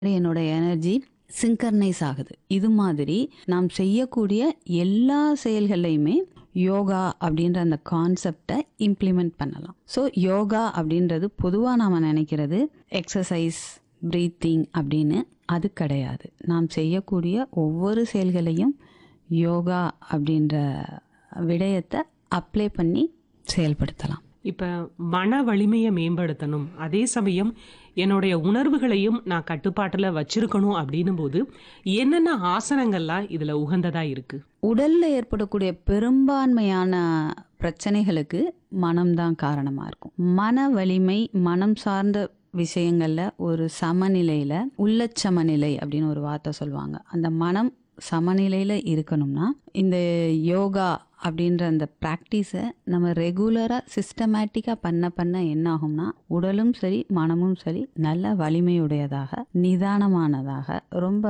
என்னோட எனர்ஜி சிங்கர்னைஸ் ஆகுது இது மாதிரி நாம் செய்யக்கூடிய எல்லா செயல்களையுமே யோகா அப்படின்ற அந்த கான்செப்டை இம்ப்ளிமெண்ட் பண்ணலாம் ஸோ யோகா அப்படின்றது பொதுவாக நாம் நினைக்கிறது எக்ஸசைஸ் ப்ரீத்திங் அப்படின்னு அது கிடையாது நாம் செய்யக்கூடிய ஒவ்வொரு செயல்களையும் யோகா அப்படின்ற விடயத்தை அப்ளை பண்ணி செயல்படுத்தலாம் இப்ப மன வலிமையை மேம்படுத்தணும் அதே சமயம் என்னுடைய உணர்வுகளையும் நான் கட்டுப்பாட்டுல வச்சிருக்கணும் அப்படின்னும் போது என்னென்ன ஆசனங்கள்லாம் இதுல உகந்ததா இருக்கு உடல்ல ஏற்படக்கூடிய பெரும்பான்மையான பிரச்சனைகளுக்கு மனம்தான் காரணமா இருக்கும் மன வலிமை மனம் சார்ந்த விஷயங்கள்ல ஒரு சமநிலையில உள்ளச் சமநிலை அப்படின்னு ஒரு வார்த்தை சொல்லுவாங்க அந்த மனம் சமநிலையில இருக்கணும்னா இந்த யோகா அப்படின்ற அந்த ப்ராக்டிஸை நம்ம ரெகுலராக சிஸ்டமேட்டிக்காக பண்ண பண்ண என்ன ஆகும்னா உடலும் சரி மனமும் சரி நல்ல வலிமையுடையதாக நிதானமானதாக ரொம்ப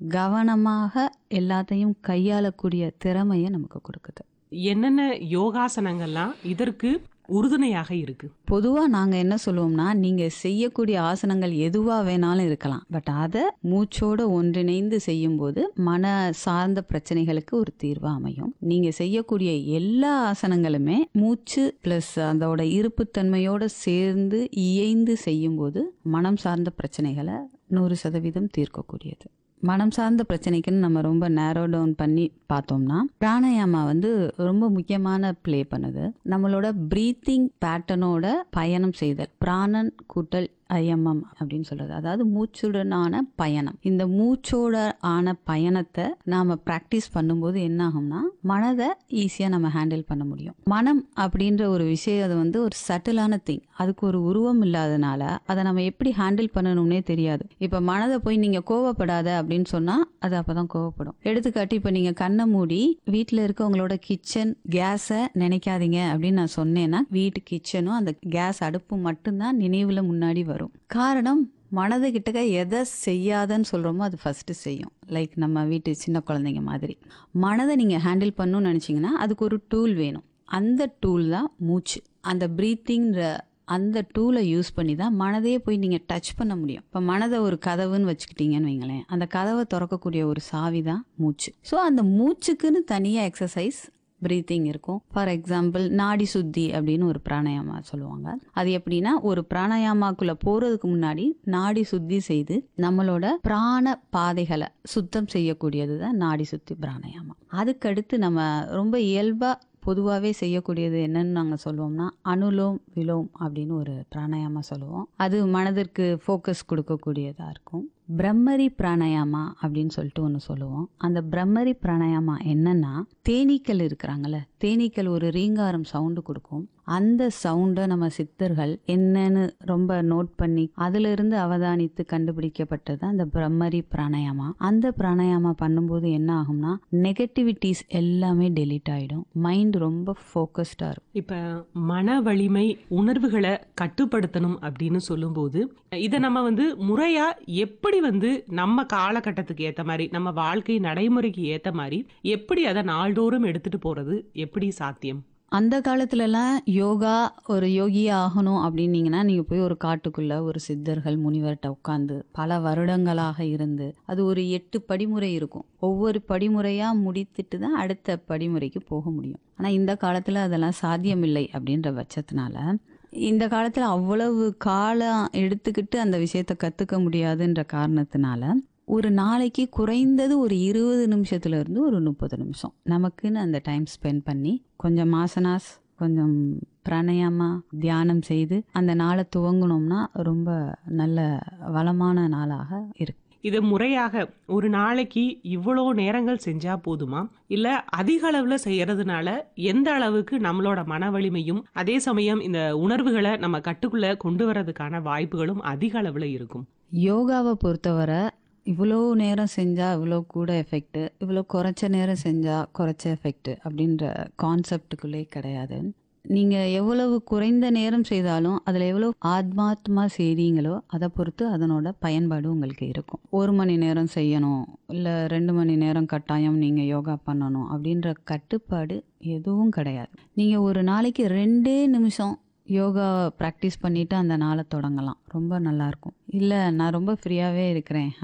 கவனமாக எல்லாத்தையும் கையாளக்கூடிய திறமையை நமக்கு கொடுக்குது என்னென்ன யோகாசனங்கள்லாம் இதற்கு உறுதுணையாக இருக்கு பொதுவாக நாங்கள் என்ன சொல்லுவோம்னா நீங்கள் செய்யக்கூடிய ஆசனங்கள் எதுவாக வேணாலும் இருக்கலாம் பட் அதை மூச்சோட ஒன்றிணைந்து செய்யும்போது மன சார்ந்த பிரச்சனைகளுக்கு ஒரு தீர்வு அமையும் நீங்கள் செய்யக்கூடிய எல்லா ஆசனங்களுமே மூச்சு ப்ளஸ் அதோட இருப்புத்தன்மையோட சேர்ந்து இயைந்து செய்யும்போது மனம் சார்ந்த பிரச்சனைகளை நூறு சதவீதம் தீர்க்கக்கூடியது மனம் சார்ந்த பிரச்சனைக்குன்னு நம்ம ரொம்ப நேரோ டவுன் பண்ணி பார்த்தோம்னா பிராணாயாமா வந்து ரொம்ப முக்கியமான ப்ளே பண்ணுது நம்மளோட ப்ரீத்திங் பேட்டர்னோட பயணம் செய்தல் பிராணன் கூட்டல் ஐஎம்எம் அப்படின்னு சொல்றது அதாவது மூச்சுடனான பயணம் இந்த மூச்சோட ஆன பயணத்தை நாம ப்ராக்டிஸ் பண்ணும்போது என்ன ஆகும்னா மனதை ஈஸியாக நம்ம ஹேண்டில் பண்ண முடியும் மனம் அப்படின்ற ஒரு விஷயம் அது வந்து ஒரு சட்டிலான திங் அதுக்கு ஒரு உருவம் இல்லாதனால அதை நம்ம எப்படி ஹேண்டில் பண்ணணும்னே தெரியாது இப்போ மனதை போய் நீங்க கோவப்படாத அப்படின்னு சொன்னா அது அப்பதான் கோவப்படும் எடுத்துக்காட்டு இப்போ நீங்க கண்ணை மூடி வீட்டில் இருக்கவங்களோட கிச்சன் கேஸை நினைக்காதீங்க அப்படின்னு நான் சொன்னேன்னா வீட்டு கிச்சனும் அந்த கேஸ் அடுப்பு மட்டும்தான் நினைவுல முன்னாடி வரும் காரணம் மனது கிட்டக்க எதை செய்யாதன்னு சொல்கிறோமோ அது ஃபஸ்ட்டு செய்யும் லைக் நம்ம வீட்டு சின்ன குழந்தைங்க மாதிரி மனதை நீங்கள் ஹேண்டில் பண்ணணும்னு நினச்சிங்கன்னா அதுக்கு ஒரு டூல் வேணும் அந்த டூல் தான் மூச்சு அந்த ப்ரீத்திங்கிற அந்த டூலை யூஸ் பண்ணி தான் மனதையே போய் நீங்கள் டச் பண்ண முடியும் இப்போ மனதை ஒரு கதவுன்னு வச்சுக்கிட்டீங்கன்னு வைங்களேன் அந்த கதவை திறக்கக்கூடிய ஒரு சாவி தான் மூச்சு ஸோ அந்த மூச்சுக்குன்னு தனியாக எக்ஸசைஸ் ப்ரீத்திங் இருக்கும் ஃபார் எக்ஸாம்பிள் நாடி சுத்தி அப்படின்னு ஒரு பிராணாயாமா சொல்லுவாங்க அது எப்படின்னா ஒரு பிராணாயாமாக்குள்ள போறதுக்கு முன்னாடி நாடி சுத்தி செய்து நம்மளோட பிராண பாதைகளை சுத்தம் செய்யக்கூடியது தான் நாடி சுத்தி பிராணாயாமா அதுக்கடுத்து நம்ம ரொம்ப இயல்பா பொதுவாகவே செய்யக்கூடியது என்னன்னு நாங்கள் சொல்லுவோம்னா அனுலோம் விலோம் அப்படின்னு ஒரு பிராணாயாமா சொல்லுவோம் அது மனதிற்கு ஃபோக்கஸ் கொடுக்கக்கூடியதாக இருக்கும் பிரம்மரி பிராணாயாமா அப்படின்னு சொல்லிட்டு ஒன்று சொல்லுவோம் அந்த பிரம்மரி பிராணாயாமா என்னன்னா தேனீக்கள் இருக்கிறாங்கல்ல தேனீக்கள் ஒரு ரீங்காரம் சவுண்டு கொடுக்கும் அந்த சவுண்டை நம்ம சித்தர்கள் என்னன்னு ரொம்ப நோட் பண்ணி அதுல இருந்து அவதானித்து கண்டுபிடிக்கப்பட்டது அந்த பிரம்மரி பிராணாயாமா அந்த பிராணாயாமா பண்ணும்போது என்ன ஆகும்னா நெகட்டிவிட்டிஸ் எல்லாமே டெலீட் ஆயிடும் மைண்ட் ரொம்ப ஃபோக்கஸ்டா இருக்கும் இப்ப மன வலிமை உணர்வுகளை கட்டுப்படுத்தணும் அப்படின்னு சொல்லும்போது இதை நம்ம வந்து முறையா எப்படி வந்து நம்ம காலகட்டத்துக்கு ஏத்த மாதிரி நம்ம வாழ்க்கை நடைமுறைக்கு ஏத்த மாதிரி எப்படி அதை நாள்தோறும் எடுத்துட்டு போறது எப்படி சாத்தியம் அந்த காலத்துலலாம் யோகா ஒரு யோகியா ஆகணும் அப்படின்னீங்கன்னா நீங்கள் போய் ஒரு காட்டுக்குள்ள ஒரு சித்தர்கள் முனிவர்கிட்ட உட்காந்து பல வருடங்களாக இருந்து அது ஒரு எட்டு படிமுறை இருக்கும் ஒவ்வொரு படிமுறையாக முடித்துட்டு தான் அடுத்த படிமுறைக்கு போக முடியும் ஆனால் இந்த காலத்தில் அதெல்லாம் சாத்தியமில்லை அப்படின்ற பட்சத்தினால இந்த காலத்தில் அவ்வளவு காலம் எடுத்துக்கிட்டு அந்த விஷயத்த கற்றுக்க முடியாதுன்ற காரணத்தினால ஒரு நாளைக்கு குறைந்தது ஒரு இருபது நிமிஷத்துல இருந்து ஒரு முப்பது நிமிஷம் நமக்குன்னு அந்த டைம் ஸ்பெண்ட் பண்ணி கொஞ்சம் மாசனாஸ் கொஞ்சம் பிராணாயாமா தியானம் செய்து அந்த நாளை துவங்கினோம்னா ரொம்ப நல்ல வளமான நாளாக இருக்கு இது முறையாக ஒரு நாளைக்கு இவ்வளோ நேரங்கள் செஞ்சா போதுமா இல்ல அதிக அளவுல செய்யறதுனால எந்த அளவுக்கு நம்மளோட மன வலிமையும் அதே சமயம் இந்த உணர்வுகளை நம்ம கட்டுக்குள்ள கொண்டு வரதுக்கான வாய்ப்புகளும் அதிக அளவுல இருக்கும் யோகாவை பொறுத்தவரை இவ்வளோ நேரம் செஞ்சால் இவ்வளோ கூட எஃபெக்ட் இவ்வளோ குறைச்ச நேரம் செஞ்சால் குறைச்ச எஃபெக்ட் அப்படின்ற கான்செப்டுக்குள்ளே கிடையாது நீங்கள் எவ்வளவு குறைந்த நேரம் செய்தாலும் அதில் எவ்வளோ ஆத்மாத்மா செய்றீங்களோ அதை பொறுத்து அதனோட பயன்பாடு உங்களுக்கு இருக்கும் ஒரு மணி நேரம் செய்யணும் இல்லை ரெண்டு மணி நேரம் கட்டாயம் நீங்கள் யோகா பண்ணணும் அப்படின்ற கட்டுப்பாடு எதுவும் கிடையாது நீங்கள் ஒரு நாளைக்கு ரெண்டே நிமிஷம் யோகா ப்ராக்டிஸ் பண்ணிட்டு அந்த நாளை தொடங்கலாம் ரொம்ப நல்லாயிருக்கும் இல்லை நான் ரொம்ப ஃப்ரீயாகவே இருக்கிறேன்